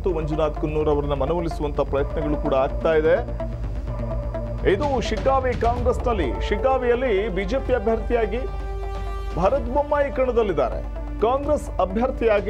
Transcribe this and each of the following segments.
ಮತ್ತು ಮಂಜುನಾಥ್ ಕುನ್ನೂರ್ ಅವರನ್ನ ಮನವೊಲಿಸುವಂತ ಪ್ರಯತ್ನಗಳು ಕೂಡ ಆಗ್ತಾ ಇದೆ ಇದು ಶಿಗ್ಗಾವಿ ಕಾಂಗ್ರೆಸ್ನಲ್ಲಿ ಶಿಗ್ಗಾವಿಯಲ್ಲಿ ಬಿಜೆಪಿ ಅಭ್ಯರ್ಥಿಯಾಗಿ ಭರತ್ ಬೊಮ್ಮಾಯಿ ಕಣದಲ್ಲಿದ್ದಾರೆ ಕಾಂಗ್ರೆಸ್ ಅಭ್ಯರ್ಥಿಯಾಗಿ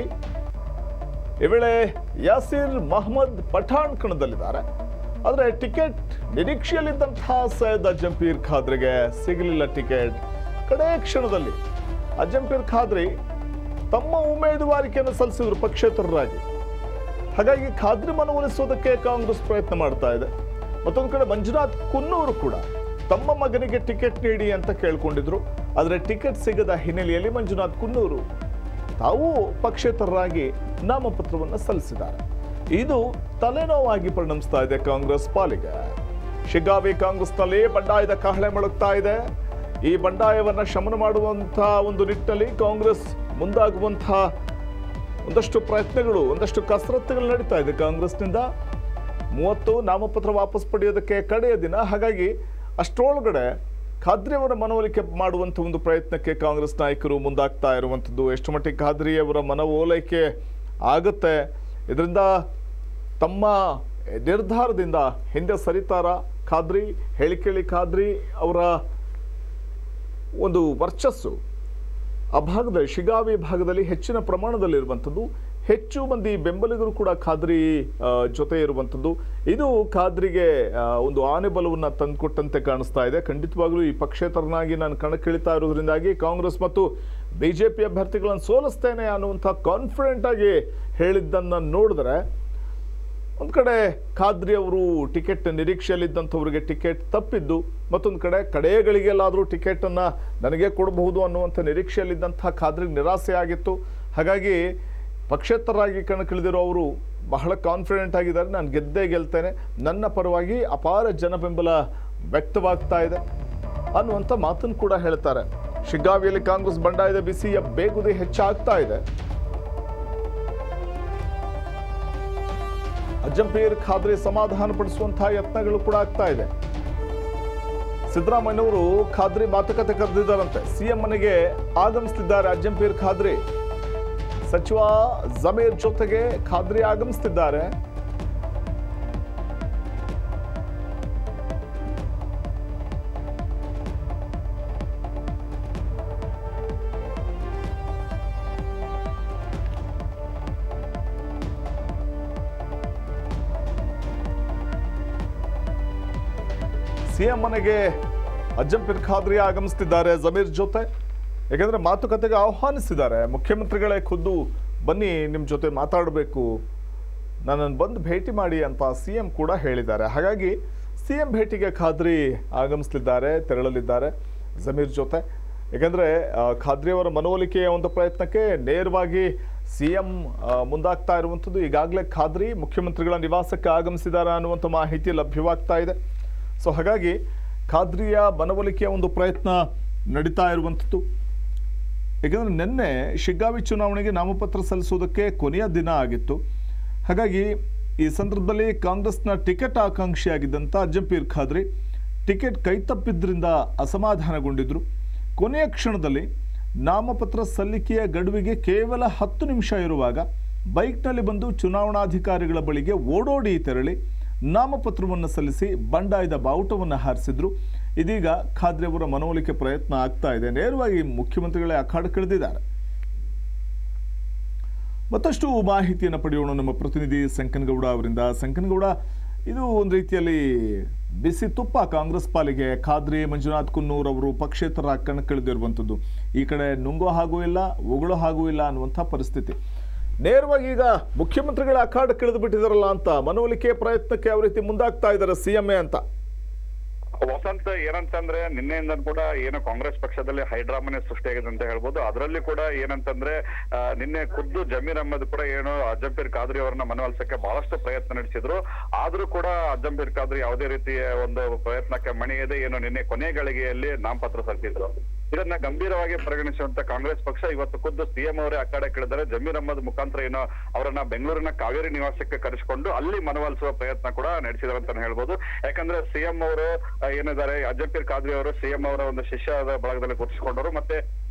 ಈ ವೇಳೆ ಯಾಸೀರ್ ಮಹಮ್ಮದ್ ಪಠಾಣ್ ಕಣದಲ್ಲಿದ್ದಾರೆ ಆದರೆ ಟಿಕೆಟ್ ನಿರೀಕ್ಷೆಯಲ್ಲಿದ್ದಂತಹ ಸೈಯದ್ ಅಜಂಪೀರ್ ಖಾದ್ರಿಗೆ ಸಿಗಲಿಲ್ಲ ಟಿಕೆಟ್ ಕಡೆ ಕ್ಷಣದಲ್ಲಿ ಅಜಂಪೀರ್ ಖಾದ್ರಿ ತಮ್ಮ ಉಮೇದುವಾರಿಕೆಯನ್ನು ಸಲ್ಲಿಸಿದ್ರು ಪಕ್ಷೇತರರಾಗಿ ಹಾಗಾಗಿ ಖಾದ್ರಿ ಮನವೊಲಿಸೋದಕ್ಕೆ ಕಾಂಗ್ರೆಸ್ ಪ್ರಯತ್ನ ಮಾಡ್ತಾ ಇದೆ ಮತ್ತೊಂದು ಕಡೆ ಮಂಜುನಾಥ್ ಕುನ್ನೂರು ಕೂಡ ತಮ್ಮ ಮಗನಿಗೆ ಟಿಕೆಟ್ ನೀಡಿ ಅಂತ ಕೇಳ್ಕೊಂಡಿದ್ರು ಆದರೆ ಟಿಕೆಟ್ ಸಿಗದ ಹಿನ್ನೆಲೆಯಲ್ಲಿ ಮಂಜುನಾಥ್ ಕುನ್ನೂರು ತಾವು ಪಕ್ಷೇತರರಾಗಿ ನಾಮಪತ್ರವನ್ನು ಸಲ್ಲಿಸಿದ್ದಾರೆ ಇದು ತಲೆನೋವಾಗಿ ಪರಿಣಮಿಸ್ತಾ ಇದೆ ಕಾಂಗ್ರೆಸ್ ಪಾಲಿಗೆ ಶಿಗ್ಗಾವಿ ಕಾಂಗ್ರೆಸ್ನಲ್ಲಿ ಬಂಡಾಯದ ಕಹಳೆ ಮೊಳಗ್ತಾ ಇದೆ ಈ ಬಂಡಾಯವನ್ನ ಶಮನ ಮಾಡುವಂತಹ ಒಂದು ನಿಟ್ಟಿನಲ್ಲಿ ಕಾಂಗ್ರೆಸ್ ಮುಂದಾಗುವಂತಹ ಒಂದಷ್ಟು ಪ್ರಯತ್ನಗಳು ಒಂದಷ್ಟು ಕಸರತ್ತುಗಳು ನಡೀತಾ ಇದೆ ಕಾಂಗ್ರೆಸ್ನಿಂದ ಮೂವತ್ತು ನಾಮಪತ್ರ ವಾಪಸ್ ಪಡೆಯೋದಕ್ಕೆ ಕಡೆಯ ದಿನ ಹಾಗಾಗಿ ಅಷ್ಟರೊಳಗಡೆ ಖಾದ್ರಿ ಅವರ ಮನವೊಲಿಕೆ ಮಾಡುವಂಥ ಒಂದು ಪ್ರಯತ್ನಕ್ಕೆ ಕಾಂಗ್ರೆಸ್ ನಾಯಕರು ಮುಂದಾಗ್ತಾ ಇರುವಂಥದ್ದು ಎಷ್ಟು ಮಟ್ಟಿಗೆ ಖಾದ್ರಿ ಅವರ ಮನವೊಲೈಕೆ ಆಗುತ್ತೆ ಇದರಿಂದ ತಮ್ಮ ನಿರ್ಧಾರದಿಂದ ಹಿಂದೆ ಸರಿತಾರ ಖಾದ್ರಿ ಹೇಳಿಕೇಳಿ ಖಾದ್ರಿ ಅವರ ಒಂದು ವರ್ಚಸ್ಸು ಆ ಭಾಗದಲ್ಲಿ ಶಿಗಾವಿ ಭಾಗದಲ್ಲಿ ಹೆಚ್ಚಿನ ಪ್ರಮಾಣದಲ್ಲಿರುವಂಥದ್ದು ಹೆಚ್ಚು ಮಂದಿ ಬೆಂಬಲಿಗರು ಕೂಡ ಖಾದ್ರಿ ಆ, ಜೊತೆ ಇರುವಂಥದ್ದು ಇದು ಖಾದ್ರಿಗೆ ಆ, ಒಂದು ಆನೆಬಲವನ್ನು ತಂದುಕೊಟ್ಟಂತೆ ಕಾಣಿಸ್ತಾ ಇದೆ ಖಂಡಿತವಾಗ್ಲೂ ಈ ಪಕ್ಷೇತರನಾಗಿ ನಾನು ಕಣಕ್ಕಿಳಿತಾ ಇರೋದ್ರಿಂದಾಗಿ ಕಾಂಗ್ರೆಸ್ ಮತ್ತು ಬಿಜೆಪಿ ಅಭ್ಯರ್ಥಿಗಳನ್ನು ಸೋಲಿಸ್ತೇನೆ ಅನ್ನುವಂಥ ಕಾನ್ಫಿಡೆಂಟ್ ಆಗಿ ಹೇಳಿದ್ದನ್ನು ನೋಡಿದ್ರೆ ಒಂದು ಕಡೆ ಖಾದ್ರಿ ಅವರು ಟಿಕೆಟ್ ನಿರೀಕ್ಷೆಯಲ್ಲಿದ್ದಂಥವ್ರಿಗೆ ಟಿಕೆಟ್ ತಪ್ಪಿದ್ದು ಮತ್ತೊಂದು ಕಡೆ ಕಡೆಗಳಿಗೆಲ್ಲಾದರೂ ಟಿಕೆಟನ್ನು ನನಗೆ ಕೊಡಬಹುದು ಅನ್ನುವಂಥ ನಿರೀಕ್ಷೆಯಲ್ಲಿದ್ದಂಥ ಖಾದ್ರಿಗೆ ನಿರಾಸೆ ಆಗಿತ್ತು ಹಾಗಾಗಿ ಪಕ್ಷೇತರರಾಗಿ ಕಣಕ್ಕಿಳಿದಿರೋ ಅವರು ಬಹಳ ಕಾನ್ಫಿಡೆಂಟ್ ಆಗಿದ್ದಾರೆ ನಾನು ಗೆದ್ದೇ ಗೆಲ್ತೇನೆ ನನ್ನ ಪರವಾಗಿ ಅಪಾರ ಜನ ಬೆಂಬಲ ವ್ಯಕ್ತವಾಗ್ತಾ ಇದೆ ಅನ್ನುವಂಥ ಮಾತನ್ನು ಕೂಡ ಹೇಳ್ತಾರೆ ಶಿಗ್ಗಾವಿಯಲ್ಲಿ ಕಾಂಗ್ರೆಸ್ ಬಂಡಾಯದ ಬಿಸಿಯ ಬೇಗುದಿ ಹೆಚ್ಚಾಗ್ತಾ ಇದೆ ಅಜ್ಜಂಪೀರ್ ಖಾದ್ರಿ ಸಮಾಧಾನ ಪಡಿಸುವಂತಹ ಯತ್ನಗಳು ಕೂಡ ಆಗ್ತಾ ಇದೆ ಸಿದ್ದರಾಮಯ್ಯನವರು ಖಾದ್ರಿ ಮಾತುಕತೆ ಕರೆದಿದ್ದಾರಂತೆ ಸಿಎಂ ಮನೆಗೆ ಆಗಮಿಸ್ತಿದ್ದಾರೆ ಅಜ್ಜಂಪೀರ್ ಖಾದ್ರಿ ಸಚಿವ ಜಮೀರ್ ಜೊತೆಗೆ ಖಾದ್ರಿ ಆಗಮಿಸ್ತಿದ್ದಾರೆ ಸಿಎಂ ಮನೆಗೆ ಅಜ್ಜಂಪೀರ್ ಖಾದ್ರಿ ಆಗಮಿಸ್ತಿದ್ದಾರೆ ಜಮೀರ್ ಜೊತೆ ಯಾಕಂದ್ರೆ ಮಾತುಕತೆಗೆ ಆಹ್ವಾನಿಸಿದ್ದಾರೆ ಮುಖ್ಯಮಂತ್ರಿಗಳೇ ಖುದ್ದು ಬನ್ನಿ ನಿಮ್ಮ ಜೊತೆ ಮಾತಾಡಬೇಕು ನನ್ನನ್ನು ಬಂದು ಭೇಟಿ ಮಾಡಿ ಅಂತ ಸಿ ಎಂ ಕೂಡ ಹೇಳಿದ್ದಾರೆ ಹಾಗಾಗಿ ಸಿ ಎಂ ಭೇಟಿಗೆ ಖಾದ್ರಿ ಆಗಮಿಸ್ತಿದ್ದಾರೆ ತೆರಳಲಿದ್ದಾರೆ ಜಮೀರ್ ಜೊತೆ ಯಾಕಂದರೆ ಖಾದ್ರಿ ಅವರ ಮನವೊಲಿಕೆಯ ಒಂದು ಪ್ರಯತ್ನಕ್ಕೆ ನೇರವಾಗಿ ಸಿ ಎಂ ಮುಂದಾಗ್ತಾ ಇರುವಂಥದ್ದು ಈಗಾಗಲೇ ಖಾದ್ರಿ ಮುಖ್ಯಮಂತ್ರಿಗಳ ನಿವಾಸಕ್ಕೆ ಆಗಮಿಸಿದ್ದಾರೆ ಅನ್ನುವಂಥ ಮಾಹಿತಿ ಲಭ್ಯವಾಗ್ತಾ ಇದೆ ಸೊ ಹಾಗಾಗಿ ಖಾದ್ರಿಯ ಮನವೊಲಿಕೆಯ ಒಂದು ಪ್ರಯತ್ನ ನಡೀತಾ ಇರುವಂಥದ್ದು ಯಾಕಂದರೆ ನಿನ್ನೆ ಶಿಗ್ಗಾವಿ ಚುನಾವಣೆಗೆ ನಾಮಪತ್ರ ಸಲ್ಲಿಸೋದಕ್ಕೆ ಕೊನೆಯ ದಿನ ಆಗಿತ್ತು ಹಾಗಾಗಿ ಈ ಸಂದರ್ಭದಲ್ಲಿ ಕಾಂಗ್ರೆಸ್ನ ಟಿಕೆಟ್ ಆಕಾಂಕ್ಷಿಯಾಗಿದ್ದಂಥ ಅಜ್ಜಂಪೀರ್ ಖಾದ್ರಿ ಟಿಕೆಟ್ ಕೈತಪ್ಪಿದ್ರಿಂದ ಅಸಮಾಧಾನಗೊಂಡಿದ್ದರು ಕೊನೆಯ ಕ್ಷಣದಲ್ಲಿ ನಾಮಪತ್ರ ಸಲ್ಲಿಕೆಯ ಗಡುವಿಗೆ ಕೇವಲ ಹತ್ತು ನಿಮಿಷ ಇರುವಾಗ ಬೈಕ್ನಲ್ಲಿ ಬಂದು ಚುನಾವಣಾಧಿಕಾರಿಗಳ ಬಳಿಗೆ ಓಡೋಡಿ ತೆರಳಿ ನಾಮಪತ್ರವನ್ನು ಸಲ್ಲಿಸಿ ಬಂಡಾಯದ ಬಾವುಟವನ್ನು ಹಾರಿಸಿದ್ರು ಇದೀಗ ಖಾದ್ರಿ ಅವರ ಮನವೊಲಿಕೆ ಪ್ರಯತ್ನ ಆಗ್ತಾ ಇದೆ ನೇರವಾಗಿ ಮುಖ್ಯಮಂತ್ರಿಗಳೇ ಅಖಾಡಕ್ಕಿಳಿದಿದ್ದಾರೆ ಮತ್ತಷ್ಟು ಮಾಹಿತಿಯನ್ನು ಪಡೆಯೋಣ ನಮ್ಮ ಪ್ರತಿನಿಧಿ ಸಂಕನಗೌಡ ಅವರಿಂದ ಸಂಕನಗೌಡ ಇದು ಒಂದು ರೀತಿಯಲ್ಲಿ ಬಿಸಿ ತುಪ್ಪ ಕಾಂಗ್ರೆಸ್ ಪಾಲಿಗೆ ಖಾದ್ರಿ ಮಂಜುನಾಥ್ ಕುನ್ನೂರ್ ಅವರು ಪಕ್ಷೇತರ ಕಣಕ್ಕಿಳಿದಿರುವಂಥದ್ದು ಈ ಕಡೆ ನುಂಗೋ ಹಾಗೂ ಇಲ್ಲ ಉಗುಳೋ ಹಾಗೂ ಇಲ್ಲ ಅನ್ನುವಂಥ ಪರಿಸ್ಥಿತಿ ನೇರವಾಗಿ ಈಗ ಮುಖ್ಯಮಂತ್ರಿಗಳ ಅಖಾಡಕ್ಕಿಳಿದು ಬಿಟ್ಟಿದಾರಲ್ಲ ಅಂತ ಮನವೊಲಿಕೆ ಪ್ರಯತ್ನಕ್ಕೆ ಯಾವ ರೀತಿ ಮುಂದಾಗ್ತಾ ಇದ್ದಾರೆ ಸಿ ಎಂ ಎ ಅಂತ ವಸಂತ್ ಏನಂತಂದ್ರೆ ನಿನ್ನೆಯಿಂದ ಕೂಡ ಏನು ಕಾಂಗ್ರೆಸ್ ಪಕ್ಷದಲ್ಲಿ ಹೈಡ್ರಾಮನೆ ಸೃಷ್ಟಿಯಾಗಿದೆ ಅಂತ ಹೇಳ್ಬೋದು ಅದರಲ್ಲಿ ಕೂಡ ಏನಂತಂದ್ರೆ ಆ, ನಿನ್ನೆ ಖುದ್ದು ಜಮೀರ್ ಅಹಮದ್ ಕೂಡ ಏನು ಅಜ್ಜಂಪೀರ್ ಖಾದ್ರಿ ಅವರನ್ನ ಮನವೊಲಿಸಕ್ಕೆ ಬಹಳಷ್ಟು ಪ್ರಯತ್ನ ನಡೆಸಿದ್ರು ಆದ್ರೂ ಕೂಡ ಅಜ್ಜಂಪೀರ್ ಖಾದ್ರಿ ಯಾವುದೇ ರೀತಿಯ ಒಂದು ಪ್ರಯತ್ನಕ್ಕೆ ಮಣಿಯದೆ ಏನು ನಿನ್ನೆ ಕೊನೆ ಗಳಿಗೆಯಲ್ಲಿ ನಾಮಪತ್ರ ಸಲ್ಲಿಸಿದ್ರು ಇದನ್ನ ಗಂಭೀರವಾಗಿ ಪರಿಗಣಿಸುವಂತ ಕಾಂಗ್ರೆಸ್ ಪಕ್ಷ ಇವತ್ತು ಖುದ್ದು ಸಿಎಂ ಅವರೇ ಅಖಾಡೆ ಕೇಳಿದರೆ ಜಮೀರ್ ಅಹಮದ್ ಮುಖಾಂತರ ಏನೋ ಅವರನ್ನ ಬೆಂಗಳೂರಿನ ಕಾವೇರಿ ನಿವಾಸಕ್ಕೆ ಕರೆಸಿಕೊಂಡು ಅಲ್ಲಿ ಮನವೊಲಿಸುವ ಪ್ರಯತ್ನ ಕೂಡ ನಡೆಸಿದ್ರು ಅಂತಾನೆ ಹೇಳ್ಬೋದು ಯಾಕಂದ್ರೆ ಸಿಎಂ ಅವರು ಆ, ಏನಿದ್ದಾರೆ ಅಜ್ಜಂಪೀರ್ ಖಾದ್ರಿ ಅವರು ಸಿಎಂ ಅವರ ಒಂದು ಶಿಷ್ಯದ ಬಳಗದಲ್ಲಿ ಗುರುತಿಸಿಕೊಂಡವರು ಮತ್ತೆ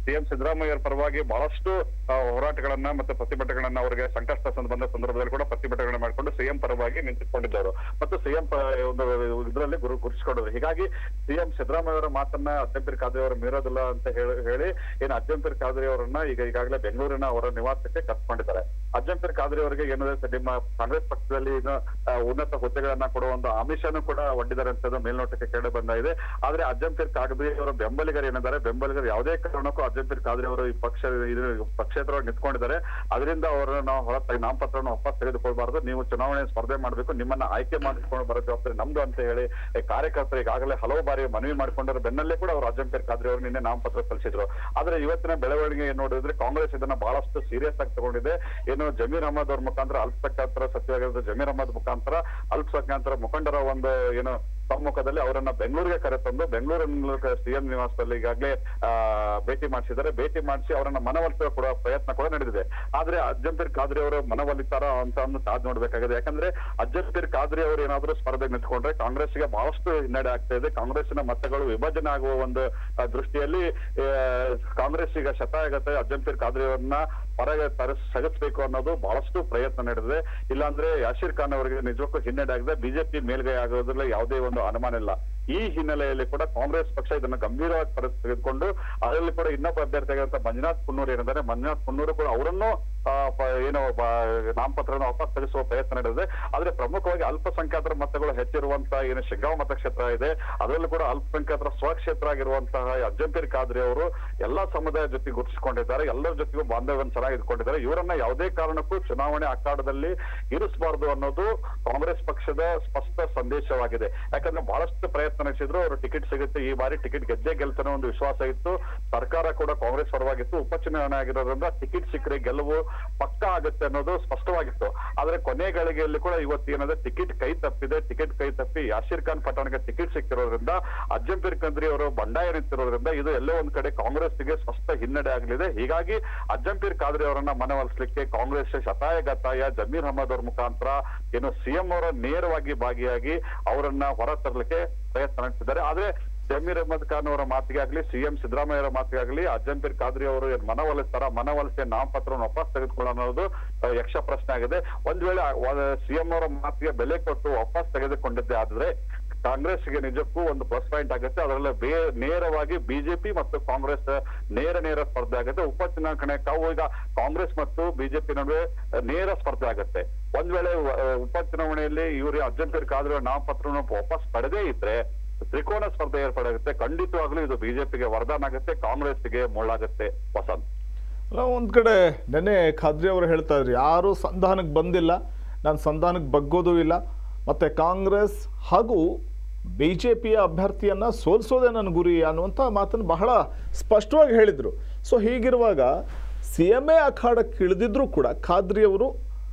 ಸಿಎಂ ಸಿದ್ದರಾಮಯ್ಯ ಅವರ ಪರವಾಗಿ ಬಹಳಷ್ಟು ಆ, ಹೋರಾಟಗಳನ್ನ ಮತ್ತೆ ಪ್ರತಿಭಟನೆಗಳನ್ನ ಅವರಿಗೆ ಸಂಕಷ್ಟ ಸಂದ- ಬಂದ ಸಂದರ್ಭದಲ್ಲಿ ಕೂಡ ಪ್ರತಿಭಟನೆ ಮಾಡಿಕೊಂಡು ಸಿಎಂ ಪರವಾಗಿ ನಿಂತುಕೊಂಡಿದ್ದವರು ಮತ್ತು ಸಿಎಂ ಒಂದು ಇದರಲ್ಲಿ ಗುರು ಗುರುತಿಸಿಕೊಂಡರು ಹೀಗಾಗಿ ಸಿಎಂ ಸಿದ್ದರಾಮಯ್ಯ ಅವರ ಮಾತನ್ನ ಅಜ್ಜಂಪೀರ್ ಖಾದ್ರಿ ಅವರು ಮೀರೋದಿಲ್ಲ ಅಂತ ಹೇಳಿ ಹೇಳಿ ಏನು ಅಜ್ಜಂಪೀರ್ ಖಾದ್ರಿ ಅವರನ್ನ ಈಗ ಈಗಾಗಲೇ ಬೆಂಗಳೂರಿನ ಅವರ ನಿವಾಸಕ್ಕೆ ಕರ್ಕೊಂಡಿದ್ದಾರೆ ಅಜ್ಜಂಪೀರ್ ಖಾದ್ರಿ ಅವರಿಗೆ ಏನಿದೆ ನಿಮ್ಮ ಕಾಂಗ್ರೆಸ್ ಪಕ್ಷದಲ್ಲಿ ಈಗ ಆ, ಉನ್ನತ ಹುದ್ದೆಗಳನ್ನ ಕೊಡುವ ಒಂದು ಆಮಿಷನೂ ಕೂಡ ಒಡ್ಡಿದ್ದಾರೆ ಅಂತ ಮೇಲ್ನೋಟಕ್ಕೆ ಕೇಳಿ ಬಂದಿದೆ ಆದ್ರೆ ಅಜ್ಜಂಪೀರ್ ಖಾದ್ರಿ ಅವರ ಬೆಂಬಲಿಗರು ಏನಿದ್ದಾರೆ ಬೆಂಬಲಿಗರು ಯಾವುದೇ ಕಾರಣಕ್ಕೂ ಅಜ್ಜಂಪೀರ್ ಖಾದ್ರಿ ಅವರು ಈ ಪಕ್ಷ ಇದು ಪಕ್ಷೇತರವಾಗಿ ನಿಂತ್ಕೊಂಡಿದ್ದಾರೆ ಅದರಿಂದ ಅವರನ್ನು ನಾವು ಹೊರ ತೆಗೆ- ನಾಮಪತ್ರವನ್ನು ವಾಪಸ್ ತೆಗೆದುಕೊಳ್ಬಾರ್ದು ನೀವು ಚುನಾವಣೆ ಸ್ಪರ್ಧೆ ಮಾಡಬೇಕು ನಿಮ್ಮನ್ನ ಆಯ್ಕೆ ಮಾಡಿಕೊಂಡು ಬರೋ ಜವಾಬ್ದಾರಿ ನಮ್ದು ಅಂತ ಹೇಳಿ ಈ ಕಾರ್ಯಕರ್ತರು ಈಗಾಗಲೇ ಹಲವು ಬಾರಿ ಮನವಿ ಮಾಡಿಕೊಂಡರ ಬೆನ್ನಲ್ಲೇ ಕೂಡ ಅವರು ಅಜ್ಜಂಪೀರ್ ಖಾದ್ರಿ ಅವರು ನಿನ್ನೆ ನಾಮಪತ್ರ ಸಲ್ಲಿಸಿದ್ರು ಆದ್ರೆ ಇವತ್ತಿನ ಬೆಳವಣಿಗೆ ಏನ್ ನೋಡಿದ್ರೆ ಕಾಂಗ್ರೆಸ್ ಇದನ್ನ ಬಹಳಷ್ಟು ಸೀರಿಯಸ್ ಆಗಿ ತಗೊಂಡಿದೆ ಏನು ಜಮೀರ್ ಅಹಮದ್ ಅವ್ರ ಮುಖಾಂತರ ಅಲ್ಪಸಂಖ್ಯಾತರ ಸಚಿವರಾಗಿರೋ ಜಮೀರ್ ಅಹಮದ್ ಮುಖಾಂತರ ಅಲ್ಪಸಂಖ್ಯಾತರ ಮುಖಂಡರ ಒಂದು ಏನು ಸಮ್ಮುಖದಲ್ಲಿ ಅವರನ್ನ ಬೆಂಗಳೂರಿಗೆ ಕರೆತಂದು ಬೆಂಗಳೂರಿನ ಸಿಎಂ ನಿವಾಸದಲ್ಲಿ ಈಗಾಗಲೇ ಆ, ಭೇಟಿ ಮಾಡಿಸಿದ್ದಾರೆ ಭೇಟಿ ಮಾಡಿಸಿ ಅವರನ್ನ ಮನವೊಲಿಸುವ ಕೂಡ ಪ್ರಯತ್ನ ಕೂಡ ನಡೆದಿದೆ ಆದ್ರೆ ಅಜ್ಜಂಪೀರ್ ಖಾದ್ರಿ ಅವರು ಮನವೊಲಿತಾರ ಅಂತ ಒಂದು ಕಾದ್ ನೋಡ್ಬೇಕಾಗಿದೆ ಯಾಕಂದ್ರೆ ಅಜ್ಜಂಪೀರ್ ಖಾದ್ರಿ ಅವರು ಏನಾದ್ರೂ ಸ್ಪರ್ಧೆಗೆ ನಿಂತ್ಕೊಂಡ್ರೆ ಕಾಂಗ್ರೆಸ್ಗೆ ಬಹಳಷ್ಟು ಹಿನ್ನಡೆ ಆಗ್ತಾ ಇದೆ ಕಾಂಗ್ರೆಸ್ಸಿನ ಮತಗಳು ವಿಭಜನೆ ಆಗುವ ಒಂದು ಆ, ದೃಷ್ಟಿಯಲ್ಲಿ ಆ, ಕಾಂಗ್ರೆಸ್ ಈಗ ಶತಾಯಗತೆ ಅಜ್ಜಂಪೀರ್ ಖಾದ್ರಿ ಅವರನ್ನ ಹೊರಗೆ ತರಿಸ್ ಸಗಿಸ್ಬೇಕು ಅನ್ನೋದು ಬಹಳಷ್ಟು ಪ್ರಯತ್ನ ನಡೆದಿದೆ ಇಲ್ಲಾಂದ್ರೆ ಯಾಶೀರ್ ಖಾನ್ ಅವರಿಗೆ ನಿಜಕ್ಕೂ ಹಿನ್ನಡೆ ಆಗಿದೆ ಬಿಜೆಪಿ ಮೇಲ್ಗೈ ಆಗೋದ್ರಲ್ಲಿ ಯಾವುದೇ ಒಂದು ಅನುಮಾನ ಇಲ್ಲ ಈ ಹಿನ್ನೆಲೆಯಲ್ಲಿ ಕೂಡ ಕಾಂಗ್ರೆಸ್ ಪಕ್ಷ ಇದನ್ನ ಗಂಭೀರವಾಗಿ ಪರಿಸ್ಥಿತಿ ತೆಗೆದುಕೊಂಡು ಅದರಲ್ಲಿ ಕೂಡ ಇನ್ನೊಬ್ಬ ಅಭ್ಯರ್ಥಿಯಾಗಿರುವಂತ ಮಂಜುನಾಥ್ ಕುನ್ನೂರ್ ಏನಿದ್ದಾರೆ ಮಂಜುನಾಥ್ ಕುನ್ನೂರು ಕೂಡ ಅವರನ್ನು ಆ, ಪ- ಏನು ಬ- ನಾಮಪತ್ರವನ್ನು ವಾಪಸ್ ತೆಗೆಸುವ ಪ್ರಯತ್ನ ನಡೆದಿದೆ ಆದ್ರೆ ಪ್ರಮುಖವಾಗಿ ಅಲ್ಪಸಂಖ್ಯಾತರ ಮತಗಳು ಹೆಚ್ಚಿರುವಂತ ಏನು ಶಿಗ್ಗಾಂವ್ ಮತಕ್ಷೇತ್ರ ಇದೆ ಅದರಲ್ಲೂ ಕೂಡ ಅಲ್ಪಸಂಖ್ಯಾತರ ಸ್ವಕ್ಷೇತ್ರ ಆಗಿರುವಂತಹ ಅಜ್ಜಂಪೀರ್ ಖಾದ್ರಿ ಅವರು ಎಲ್ಲಾ ಸಮುದಾಯ ಜೊತೆ ಗುರುತಿಸಿಕೊಂಡಿದ್ದಾರೆ ಎಲ್ಲರ ಜೊತೆಗೂ ಬಾಂಧವ್ಯವನ್ನು ಚೆನ್ನಾಗಿ ಇಟ್ಕೊಂಡಿದ್ದಾರೆ ಇವರನ್ನ ಯಾವುದೇ ಕಾರಣಕ್ಕೂ ಚುನಾವಣೆ ಅಖಾಡದಲ್ಲಿ ಇರಿಸಬಾರ್ದು ಅನ್ನೋದು ಕಾಂಗ್ರೆಸ್ ಪಕ್ಷದ ಸ್ಪಷ್ಟ ಸಂದೇಶವಾಗಿದೆ ಯಾಕಂದ್ರೆ ಬಹಳಷ್ಟು ಪ್ರಯತ್ನ ನಡೆಸಿದ್ರು ಅವರು ಟಿಕೆಟ್ ಸಿಗುತ್ತೆ ಈ ಬಾರಿ ಟಿಕೆಟ್ ಗೆದ್ದೇ ಗೆಲ್ತಾನೆ ಒಂದು ವಿಶ್ವಾಸ ಇತ್ತು ಸರ್ಕಾರ ಕೂಡ ಕಾಂಗ್ರೆಸ್ ಪರವಾಗಿತ್ತು ಉಪಚುನಾವಣೆ ಆಗಿರೋದ್ರಿಂದ ಟಿಕೆಟ್ ಸಿಕ್ಕರೆ ಗೆಲುವು ಪಕ್ಕ ಆಗುತ್ತೆ ಅನ್ನೋದು ಸ್ಪಷ್ಟವಾಗಿತ್ತು ಆದ್ರೆ ಕೊನೆ ಗಳಿಗೆಯಲ್ಲಿ ಕೂಡ ಇವತ್ತು ಏನಂದ್ರೆ ಟಿಕೆಟ್ ಕೈ ತಪ್ಪಿದೆ ಟಿಕೆಟ್ ಕೈ ತಪ್ಪಿ ಯಾಶೀರ್ ಖಾನ್ ಪಠಾಣ್ಗೆ ಟಿಕೆಟ್ ಸಿಕ್ಕಿರೋದ್ರಿಂದ ಅಜ್ಜಂಪೀರ್ ಖಂದ್ರಿ ಅವರು ಬಂಡಾಯ ನಿಂತಿರೋದ್ರಿಂದ ಇದು ಎಲ್ಲೋ ಒಂದ್ ಕಡೆ ಕಾಂಗ್ರೆಸ್ಗೆ ಸ್ಪಷ್ಟ ಹಿನ್ನಡೆ ಆಗಲಿದೆ ಹೀಗಾಗಿ ಅಜ್ಜಂಪೀರ್ ಖಾದ್ರಿ ಅವರನ್ನ ಮನವೊಲಿಸಲಿಕ್ಕೆ ಕಾಂಗ್ರೆಸ್ ಶತಾಯ ಗತಾಯ ಜಮೀರ್ ಅಹಮದ್ ಅವ್ರ ಮುಖಾಂತರ ಏನು ಸಿಎಂ ಅವರ ನೇರವಾಗಿ ಭಾಗಿಯಾಗಿ ಅವರನ್ನ ಹೊರ ತರಲಿಕ್ಕೆ ಪ್ರಯತ್ನ ನಡೆಸಿದ್ದಾರೆ ಆದ್ರೆ ಜಮೀರ್ ಅಹಮದ್ ಖಾನ್ ಅವರ ಮಾತಿಗೆ ಆಗ್ಲಿ ಸಿಎಂ ಸಿದ್ದರಾಮಯ್ಯ ಅವರ ಮಾತಿಗೆ ಆಗ್ಲಿ ಅಜ್ಜಂಪೀರ್ ಖಾದ್ರಿ ಅವರು ಏನ್ ಮನವೊಲಿಸ್ತಾರ ಮನವೊಲಿಸಿ ನಾಮಪತ್ರವನ್ನು ವಾಪಸ್ ತೆಗೆದುಕೊಳ್ಳೋ ಅನ್ನೋದು ಆ, ಯಕ್ಷ ಪ್ರಶ್ನೆ ಆಗಿದೆ ಒಂದ್ ವೇಳೆ ಸಿಎಂ ಅವರ ಮಾತಿಗೆ ಬೆಲೆ ಕೊಟ್ಟು ವಾಪಸ್ ತೆಗೆದುಕೊಂಡಿದ್ದೆ ಆದ್ರೆ ಕಾಂಗ್ರೆಸ್ಗೆ ನಿಜಕ್ಕೂ ಒಂದು ಪ್ಲಸ್ ಪಾಯಿಂಟ್ ಆಗುತ್ತೆ ಅದರಲ್ಲಿ ಬೇ ನೇರವಾಗಿ ಬಿಜೆಪಿ ಮತ್ತು ಕಾಂಗ್ರೆಸ್ ನೇರ ನೇರ ಸ್ಪರ್ಧೆ ಆಗುತ್ತೆ ಉಪಚುನಾವಣೆ ಕಾವು ಈಗ ಕಾಂಗ್ರೆಸ್ ಮತ್ತು ಬಿಜೆಪಿ ನಡುವೆ ನೇರ ಸ್ಪರ್ಧೆ ಆಗುತ್ತೆ ಒಂದ್ ವೇಳೆ ಆ, ಉಪಚುನಾವಣೆಯಲ್ಲಿ ಇವರು ಅಜ್ಜಂಪೀರ್ ಖಾದ್ರಿ ನಾಮಪತ್ರವನ್ನು ವಾಪಸ್ ಪಡೆದೇ ಇದ್ರೆ ತ್ರಿಕೋನ ಸ್ಪರ್ಧೆ ಏರ್ಪಡಾಗುತ್ತೆ ಖಂಡಿತವಾಗ್ಲೂ ಇದು ಬಿಜೆಪಿಗೆ ವರದಾನ ಆಗುತ್ತೆ ಕಾಂಗ್ರೆಸ್ಗೆ ಮುಳ್ಳಾಗುತ್ತೆ ವಸಂತ್ ಅಲ್ಲ ಒಂದು ಕಡೆ ನೆನ್ನೆ ಖಾದ್ರಿ ಅವರು ಹೇಳ್ತಾ ಇದ್ರು ಯಾರು ಸಂಧಾನಕ್ಕೆ ಬಂದಿಲ್ಲ ನಾನು ಸಂಧಾನಕ್ಕೆ ಬಗ್ಗೋದು ಇಲ್ಲ ಮತ್ತು ಕಾಂಗ್ರೆಸ್ ಹಾಗೂ ಬಿ ಜೆ ಪಿಯ ಅಭ್ಯರ್ಥಿಯನ್ನು ಸೋಲಿಸೋದೇ ನನ್ನ ಗುರಿ ಅನ್ನುವಂಥ ಮಾತನ್ನು ಬಹಳ ಸ್ಪಷ್ಟವಾಗಿ ಹೇಳಿದರು ಸೊ ಹೀಗಿರುವಾಗ ಸಿ ಎಮ್ ಎ ಅಖಾಡಕ್ಕೆ ಇಳಿದಿದ್ರೂ ಕೂಡ ಖಾದ್ರಿ ಅವರು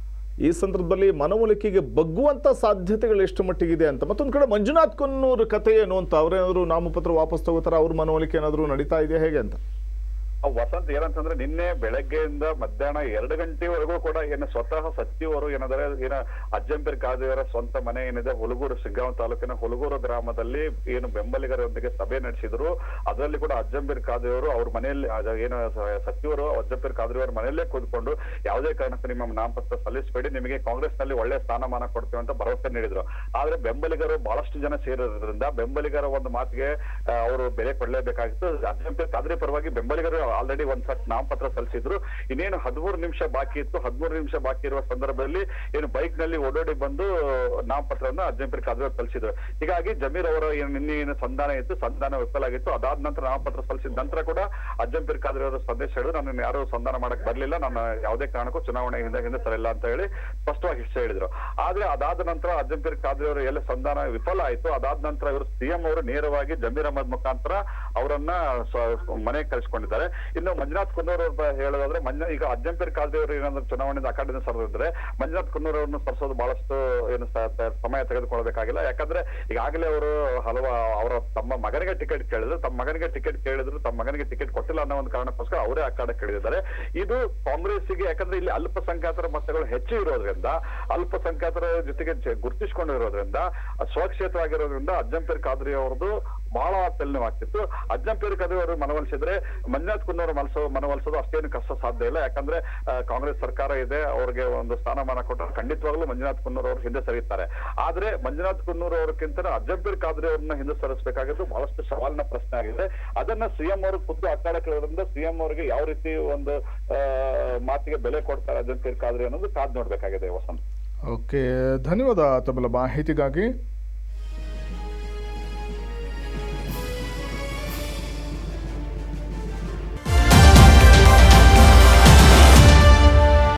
ಈ ಸಂದರ್ಭದಲ್ಲಿ ಮನವೊಲಿಕೆಗೆ ಬಗ್ಗುವಂಥ ಸಾಧ್ಯತೆಗಳು ಎಷ್ಟು ಮಟ್ಟಿಗಿದೆ ಅಂತ ಮತ್ತೊಂದು ಕಡೆ ಮಂಜುನಾಥ್ ಕೊನ್ನೂರ್ ಕಥೆ ಏನು ಅಂತ ಅವರೇನಾದ್ರು ನಾಮಪತ್ರ ವಾಪಸ್ ತಗೋತಾರ ಅವ್ರ ಮನವೊಲಿಕೆ ಏನಾದರೂ ನಡೀತಾ ಇದೆಯಾ ಹೇಗೆ ಅಂತ ಆ ವಸಂತ್ ಏನಂತಂದ್ರೆ ನಿನ್ನೆ ಬೆಳಗ್ಗೆಯಿಂದ ಮಧ್ಯಾಹ್ನ ಎರಡು ಗಂಟೆವರೆಗೂ ಕೂಡ ಏನು ಸ್ವತಃ ಸಚಿವರು ಏನಾದ್ರೆ ಏನ ಅಜ್ಜಂಪೀರ್ ಖಾದ್ರಿಯವರ ಸ್ವಂತ ಮನೆ ಏನಿದೆ ಹುಲಗೂರು ಶಿಗ್ಗಾಂವ್ ತಾಲೂಕಿನ ಹುಲಗೂರು ಗ್ರಾಮದಲ್ಲಿ ಏನು ಬೆಂಬಲಿಗರೊಂದಿಗೆ ಸಭೆ ನಡೆಸಿದ್ರು ಅದರಲ್ಲಿ ಕೂಡ ಅಜ್ಜಂಪೀರ್ ಖಾದ್ರಿಯವರು ಅವ್ರ ಮನೆಯಲ್ಲಿ ಅದ- ಏನು ಸ- ಸಚಿವರು ಅಜ್ಜಂಪೀರ್ ಖಾದ್ರಿಯವರ ಮನೆಯಲ್ಲೇ ಕೂತ್ಕೊಂಡು ಯಾವುದೇ ಕಾರಣಕ್ಕೂ ನಿಮ್ಮ ನಾಮಪತ್ರ ಸಲ್ಲಿಸಬೇಡಿ ನಿಮಗೆ ಕಾಂಗ್ರೆಸ್ ನಲ್ಲಿ ಒಳ್ಳೆ ಸ್ಥಾನಮಾನ ಕೊಡ್ತೀವಿ ಅಂತ ಭರವಸೆ ನೀಡಿದ್ರು ಆದ್ರೆ ಬೆಂಬಲಿಗರು ಬಹಳಷ್ಟು ಜನ ಸೇರಿರೋದ್ರಿಂದ ಬೆಂಬಲಿಗರ ಒಂದು ಮಾತಿಗೆ ಆ, ಅವರು ಬೆಲೆ ಕೊಡಲೇಬೇಕಾಗಿತ್ತು ಅಜ್ಜಂಪೀರ್ ಖಾದ್ರಿ ಪರವಾಗಿ ಬೆಂಬಲಿಗರು ಆಲ್ರೆಡಿ ಒಂದ್ ಸಟ್ ನಾಮಪತ್ರ ಸಲ್ಲಿಸಿದ್ರು ಇನ್ನೇನು ಹದಿಮೂರು ನಿಮಿಷ ಬಾಕಿ ಇತ್ತು ಹದಿಮೂರು ನಿಮಿಷ ಬಾಕಿ ಇರುವ ಸಂದರ್ಭದಲ್ಲಿ ಏನು ಬೈಕ್ ನಲ್ಲಿ ಓಡೋಡಿ ಬಂದು ನಾಮಪತ್ರವನ್ನು ಅಜ್ಜಂಪೀರ್ ಖಾದ್ರಿ ಅವರು ಸಲ್ಲಿಸಿದ್ರು ಹೀಗಾಗಿ ಜಮೀರ್ ಅವರ ಏನು ನಿನ್ನೆ ಏನು ಸಂಧಾನ ಇತ್ತು ಸಂಧಾನ ವಿಫಲ ಆಗಿತ್ತು ಅದಾದ ನಂತರ ನಾಮಪತ್ರ ಸಲ್ಲಿಸಿದ ನಂತರ ಕೂಡ ಅಜ್ಜಂಪೀರ್ ಖಾದ್ರಿ ಅವರು ಸಂದೇಶ ಹೇಳಿದ್ರು ನನ್ನ ಯಾರು ಸಂಧಾನ ಮಾಡಕ್ ಬರ್ಲಿಲ್ಲ ನಾನು ಯಾವುದೇ ಕಾರಣಕ್ಕೂ ಚುನಾವಣೆ ಹಿಂದೆ ಹಿಂದೆ ಸರಿಲ್ಲ ಅಂತ ಹೇಳಿ ಸ್ಪಷ್ಟವಾಗಿ ಇಷ್ಟ ಹೇಳಿದ್ರು ಆದ್ರೆ ಅದಾದ ನಂತರ ಅಜ್ಜಂಪೀರ್ ಖಾದ್ರಿ ಅವರು ಎಲ್ಲ ಸಂಧಾನ ವಿಫಲ ಆಯ್ತು ಅದಾದ ನಂತರ ಇವರು ಸಿಎಂ ಅವರು ನೇರವಾಗಿ ಜಮೀರ್ ಅಹಮದ್ ಮುಖಾಂತರ ಅವರನ್ನ ಸ- ಮನೆಗೆ ಕಳಿಸ್ಕೊಂಡಿದ್ದಾರೆ ಇನ್ನು ಮಂಜುನಾಥ್ ಕುನ್ನೂರ್ ಅವ್ರ ಹೇಳೋದಾದ್ರೆ ಮಂಜು ಈಗ ಅಜ್ಜಂಪೀರ್ ಖಾದ್ರಿ ಅವರು ಏನಾದ್ರು ಚುನಾವಣೆಯಿಂದ ಅಖಾಡದಿಂದ ಸರಿದ್ರೆ ಮಂಜುನಾಥ್ ಕುನ್ನೂರ್ ಅವರನ್ನು ಸರಿಸೋದು ಬಹಳಷ್ಟು ಏನು ಸ- ಸ- ಸಮಯ ತೆಗೆದುಕೊಳ್ಬೇಕಾಗಿಲ್ಲ ಯಾಕಂದ್ರೆ ಈಗಾಗಲೇ ಅವರು ಹಲವು ಅವರ ತಮ್ಮ ಮಗನಿಗೆ ಟಿಕೆಟ್ ಕೇಳಿದ್ರು ತಮ್ಮ ಮಗನಿಗೆ ಟಿಕೆಟ್ ಕೇಳಿದ್ರು ತಮ್ಮ ಮಗನಿಗೆ ಟಿಕೆಟ್ ಕೊಟ್ಟಿಲ್ಲ ಅನ್ನೋ ಒಂದು ಕಾರಣಕ್ಕೋಸ್ಕರ ಅವರೇ ಅಖಾಡಕ್ಕೆ ಕೇಳಿದ್ದಾರೆ ಇದು ಕಾಂಗ್ರೆಸ್ಸಿಗೆ ಯಾಕಂದ್ರೆ ಇಲ್ಲಿ ಅಲ್ಪಸಂಖ್ಯಾತರ ಮತಗಳು ಹೆಚ್ಚು ಇರೋದ್ರಿಂದ ಅಲ್ಪಸಂಖ್ಯಾತರ ಜೊತೆಗೆ ಜ- ಗುರುತಿಸಿಕೊಂಡಿರೋದ್ರಿಂದ ಸ್ವಕ್ಷೇತ್ರ ಆಗಿರೋದ್ರಿಂದ ಅಜ್ಜಂಪೀರ್ ಖಾದ್ರಿ ಅವರದು ಬಹಳ ತಲೆನೋವಾಗ್ತಿತ್ತು ಅಜ್ಜಂಪೇರ್ ಕದವಿ ಅವರು ಮನವೊಲಿಸಿದ್ರೆ ಮಂಜುನಾಥ್ ಕುನ್ನೂರು ಮನಸೋ ಮನವೊಲಿಸೋದು ಅಷ್ಟೇನು ಕಷ್ಟ ಸಾಧ್ಯ ಇಲ್ಲ ಯಾಕಂದ್ರೆ ಆ, ಕಾಂಗ್ರೆಸ್ ಸರ್ಕಾರ ಇದೆ ಅವ್ರಿಗೆ ಒಂದು ಸ್ಥಾನಮಾನ ಕೊಟ್ಟರೆ ಖಂಡಿತವಾಗ್ಲೂ ಮಂಜುನಾಥ್ ಕುನ್ನೂರು ಅವರು ಹಿಂದೆ ಸರಿತಾರೆ ಆದ್ರೆ ಮಂಜುನಾಥ್ ಕುನ್ನೂರು ಅವ್ರಕ್ಕಿಂತ ಅಜ್ಜಂಪೇರ್ ಖಾದ್ರಿ ಅವ್ರನ್ನ ಹಿಂದೆ ಸರಿಸಬೇಕಾಗಿದ್ದು ಬಹಳಷ್ಟು ಸವಾಲಿನ ಪ್ರಶ್ನೆ ಆಗಿದೆ ಅದನ್ನ ಸಿಎಂ ಅವರು ಖುದ್ದು ಅಕ್ಕಾಡಕ್ಕಿರೋದ್ರಿಂದ ಸಿಎಂ ಅವರಿಗೆ ಯಾವ ರೀತಿ ಒಂದು ಆ, ಮಾತಿಗೆ ಬೆಲೆ ಕೊಡ್ತಾರೆ ಅಜ್ಜಂಪೇರ್ ಖಾದ್ರಿ ಅನ್ನೋದು ಕಾದ್ ನೋಡ್ಬೇಕಾಗಿದೆ ವಸಂತ್ ಓಕೆ ಧನ್ಯವಾದ ತಮ್ಮೆಲ್ಲ ಮಾಹಿತಿಗಾಗಿ